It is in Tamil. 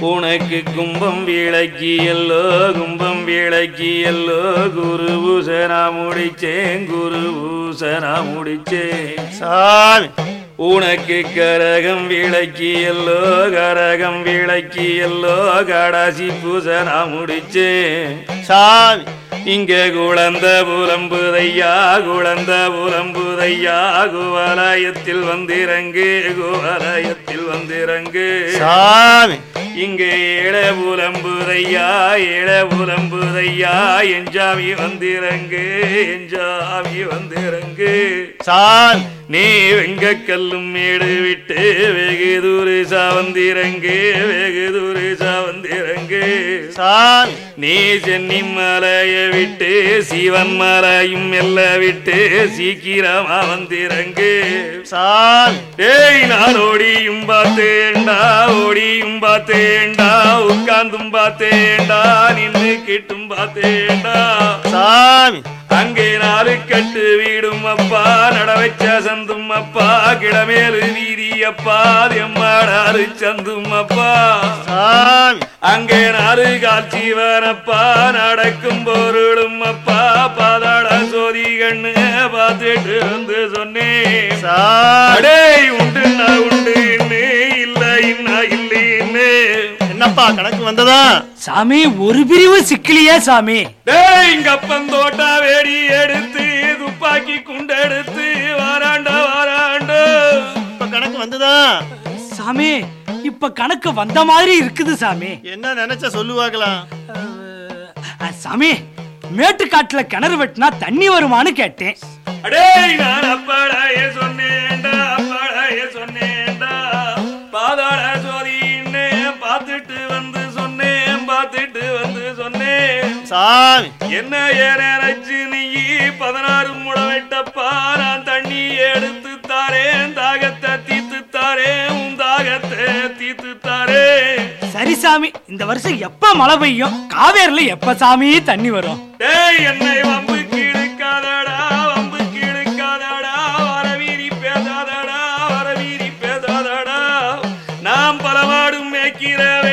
உனக்கு கும்பம் விளக்கி எல்லோ கும்பம் விளக்கி எல்லோ குரு பூசனா முடிச்சேன் குரு பூசனா முடிச்சேன் சாமி உனக்கு கரகம் விளக்கி எல்லோ கரகம் விளக்கி எல்லோ கடாசி பூசனா முடிச்சேன் சாமி இங்க குழந்த புலம்புதையா குழந்த புலம்புதையா குவலயத்தில் வந்திறங்கு குவலயத்தில் வந்திறங்கு சாமி இங்கே ஏழ புலம்புதையா ஏழ புலம்புதையா எஞ்சாமி வந்திறங்கு எஞ்சாமி வந்திறங்கு சாமி நீ வெங்க கல்லும் மேடு விட்டு வெகு தூரு சாவந்திறங்கு வெகு தூரு சாவந்திறங்கு சாமி நீ சென்னி மலைய விட்டு சிவன் மலையும் மெல்ல விட்டு சீக்கிரமா வந்திறங்கு சாமி ஏய் நான் ஓடியும் பார்த்தேன்டா ஓடியும் பார்த்தேன்டா உட்கார்ந்தும் பார்த்தேன்டா நின்று கிட்டும் பார்த்தேன்டா சாமி அங்கே நாலு கட்டு வீடும் அப்பா நட வச்ச சந்தும் அப்பா கிடமேலு வீதி அப்பா எம்மாடாறு சந்தும் அப்பா சாமி அங்கே நாலு காட்சிவனப்பா நடக்கும் பொருளும் அப்பா பாதாள சோதி கண்ணு பார்த்துட்டு வந்து சொன்னேன் சாமி அடே உண்டுன்னா உண்டு இன்னே இல்ல இன்னா இல்லைன்னு என்னப்பா கணக்கு வந்ததா சாமி ஒரு பிரிவு சிக்கலையே சாமி டேய் இங்க அப்பந்தோட்டா வேடி எடுத்து துப்பாக்கி குண்டெடுத்து வாராண்டா வாராண்டா இப்ப கணக்கு வந்ததா சாமி இப்ப கணக்கு வந்த மாதிரி இருக்குது சாமி என்ன நினைச்ச சொல்லுவாங்களா அஹ், சாமி மேட்டுக்காட்டுல கிணறு வெட்டினா தண்ணி வருமான்னு கேட்டேன் அடேய் நான் அப்பாடாயே சொன்னேன்டா அப்பாடாயே சொன்னேன்டா பாதாள சோதின்னு பார்த்துட்டு வந்து சொன்னேன் பார்த்துட்டு வந்து சொன்னேன் சாமி என்ன ஏன் நினைச்சு நீ பதினாறு முடவிட்டப்பா நான் தண்ணி எடுத்து தாரேன் தாகத்தை தீத்து தாரேன் உன் தாகத்தை தீத்து தாரேன் சரி சாமி இந்த வருஷம் எப்ப மழை பெய்யும் காவேரில எப்ப சாமி தண்ணி வரும் டேய் என்னை வம்பு கீழுக்காதடா வம்பு கீழுக்காதடா வரவீரி பேசாதடா வரவீரி பேசாதடா நாம் பலமாடும் மேய்க்கிறவே